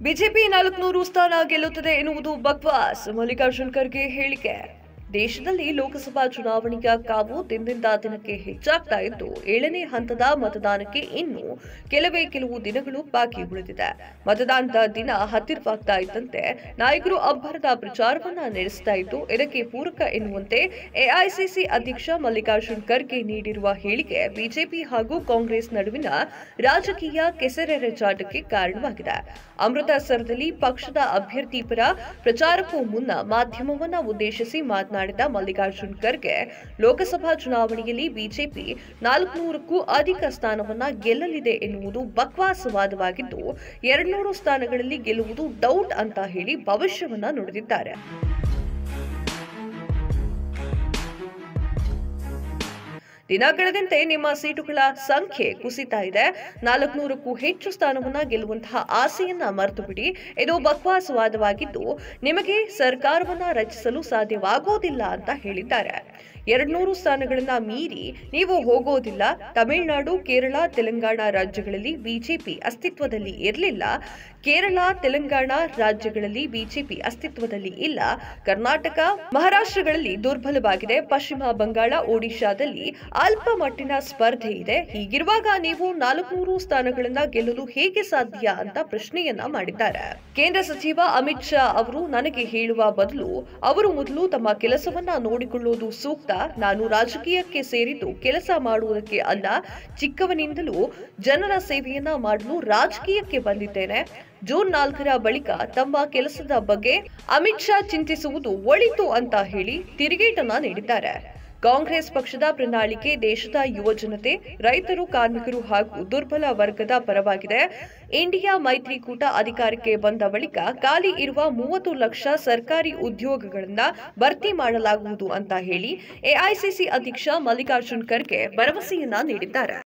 BJP ನಾಲ್ಕುನೂರು ಸ್ಥಾನ ಗೆಲ್ಲುತ್ತದೆ ಎನ್ನುವುದು ಬಕ್ವಾಸ್ ಮಲ್ಲಿಕಾರ್ಜುನ್ ಖರ್ಗೆ ಹೇಳಿಕೆ ದೇಶದಲ್ಲಿ ಲೋಕಸಭಾ ಚುನಾವಣೆಯ ಕಾವು ದಿನದಿಂದ ದಿನಕ್ಕೆ ಹೆಚ್ಚಾಗ್ತಾ ಇದ್ದು ಏಳನೇ ಹಂತದ ಮತದಾನಕ್ಕೆ ಇನ್ನು ಕೆಲವೇ ಕೆಲವು ದಿನಗಳು ಬಾಕಿ ಉಳಿದಿದೆ ಮತದಾನದ ದಿನ ಹತ್ತಿರವಾಗ್ತಾ ಇದ್ದಂತೆ ನಾಯಕರು ಅಬ್ಬರದ ಪ್ರಚಾರವನ್ನ ನಡೆಸ್ತಾ ಇದ್ದು ಇದಕ್ಕೆ ಪೂರಕ ಎನ್ನುವಂತೆ ಎಐಸಿಸಿ ಅಧ್ಯಕ್ಷ ಮಲ್ಲಿಕಾರ್ಜುನ್ ಖರ್ಗೆ ನೀಡಿರುವ ಹೇಳಿಕೆ ಬಿಜೆಪಿ ಹಾಗೂ ಕಾಂಗ್ರೆಸ್ ನಡುವಿನ ರಾಜಕೀಯ ಕೆಸರೆರಚಾಟಕ್ಕೆ ಕಾರಣವಾಗಿದೆ ಅಮೃತಸರದಲ್ಲಿ ಪಕ್ಷದ ಅಭ್ಯರ್ಥಿ ಪರ ಪ್ರಚಾರಕ್ಕೂ ಮುನ್ನ ಮಾಧ್ಯಮವನ್ನ ಉದ್ದೇಶಿಸಿ ಮಾತನಾಡಿದ ಮಲ್ಲಿಕಾರ್ಜುನ್ ಖರ್ಗೆ ಲೋಕಸಭಾ ಚುನಾವಣೆಯಲ್ಲಿ ಬಿಜೆಪಿ ನಾಲ್ಕುನೂರಕ್ಕೂ ಅಧಿಕ ಸ್ಥಾನವನ್ನ ಗೆಲ್ಲಲಿದೆ ಎನ್ನುವುದು ಬಕ್ವಾಸವಾದವಾಗಿದ್ದು ಎರಡ್ನೂರು ಸ್ಥಾನಗಳಲ್ಲಿ ಗೆಲ್ಲುವುದು ಡೌಟ್ ಅಂತ ಹೇಳಿ ಭವಿಷ್ಯವನ್ನ ನುಡಿದಿದ್ದಾರೆ ದಿನ ಕಳೆದಂತೆ ನಿಮ್ಮ ಸೀಟುಗಳ ಸಂಖ್ಯೆ ಕುಸಿತಾ ಇದೆ ನಾಲ್ಕುನೂರಕ್ಕೂ ಹೆಚ್ಚು ಸ್ಥಾನವನ್ನ ಗೆಲ್ಲುವಂತಹ ಆಸೆಯನ್ನ ಮರೆತು ಬಿಡಿ ಇದು ಬಕ್ವಾಸವಾದವಾಗಿದ್ದು ನಿಮಗೆ ಸರ್ಕಾರವನ್ನ ರಚಿಸಲು ಸಾಧ್ಯವಾಗೋದಿಲ್ಲ ಅಂತ ಹೇಳಿದ್ದಾರೆ ಎರಡ್ನೂರು ಸ್ಥಾನಗಳನ್ನ ಮೀರಿ ನೀವು ಹೋಗೋದಿಲ್ಲ ತಮಿಳುನಾಡು ಕೇರಳ ತೆಲಂಗಾಣ ರಾಜ್ಯಗಳಲ್ಲಿ ಬಿಜೆಪಿ ಅಸ್ತಿತ್ವದಲ್ಲಿ ಇರಲಿಲ್ಲ ಕೇರಳ ತೆಲಂಗಾಣ ರಾಜ್ಯಗಳಲ್ಲಿ ಬಿಜೆಪಿ ಅಸ್ತಿತ್ವದಲ್ಲಿ ಇಲ್ಲ ಕರ್ನಾಟಕ ಮಹಾರಾಷ್ಟ್ರಗಳಲ್ಲಿ ದುರ್ಬಲವಾಗಿದೆ ಪಶ್ಚಿಮ ಬಂಗಾಳ ಒಡಿಶಾದಲ್ಲಿ ಅಲ್ಪ ಮಟ್ಟಿನ ಸ್ಪರ್ಧೆ ಇದೆ ಹೀಗಿರುವಾಗ ನೀವು ನಾಲ್ಕುನೂರು ಸ್ಥಾನಗಳನ್ನ ಗೆಲ್ಲಲು ಹೇಗೆ ಸಾಧ್ಯ ಅಂತ ಪ್ರಶ್ನೆಯನ್ನ ಮಾಡಿದ್ದಾರೆ ಕೇಂದ್ರ ಸಚಿವ ಅಮಿತ್ ಶಾ ಅವರು ನನಗೆ ಹೇಳುವ ಬದಲು ಅವರು ಮೊದಲು ತಮ್ಮ ಕೆಲಸವನ್ನ ನೋಡಿಕೊಳ್ಳುವುದು ಸೂಕ್ತ ನಾನು ರಾಜಕೀಯಕ್ಕೆ ಸೇರಿದ್ದು ಕೆಲಸ ಮಾಡುವುದಕ್ಕೆ ಅಲ್ಲ ಚಿಕ್ಕವನಿಂದಲೂ ಜನರ ಸೇವೆಯನ್ನ ಮಾಡಲು ರಾಜಕೀಯಕ್ಕೆ ಬಂದಿದ್ದೇನೆ ಜೂನ್ ನಾಲ್ಕರ ಬಳಿಕ ತಮ್ಮ ಕೆಲಸದ ಬಗ್ಗೆ ಅಮಿತ್ ಶಾ ಚಿಂತಿಸುವುದು ಒಳಿತು ಅಂತ ಹೇಳಿ ತಿರುಗೇಟನ್ನ ನೀಡಿದ್ದಾರೆ ಕಾಂಗ್ರೆಸ್ ಪಕ್ಷದ ಪ್ರಣಾಳಿಕೆ ದೇಶದ ಯುವಜನತೆ ರೈತರು ಕಾರ್ಮಿಕರು ಹಾಗೂ ದುರ್ಬಲ ವರ್ಗದ ಪರವಾಗಿದೆ ಇಂಡಿಯಾ ಮೈತ್ರಿಕೂಟ ಅಧಿಕಾರಕ್ಕೆ ಬಂದ ಬಳಿಕ ಖಾಲಿ ಇರುವ ಮೂವತ್ತು ಲಕ್ಷ ಸರ್ಕಾರಿ ಉದ್ಯೋಗಗಳನ್ನ ಭರ್ತಿ ಮಾಡಲಾಗುವುದು ಅಂತ ಹೇಳಿ ಎಐಸಿಸಿ ಅಧ್ಯಕ್ಷ ಮಲ್ಲಿಕಾರ್ಜುನ್ ಖರ್ಗೆ ಭರವಸೆಯನ್ನ ನೀಡಿದ್ದಾರೆ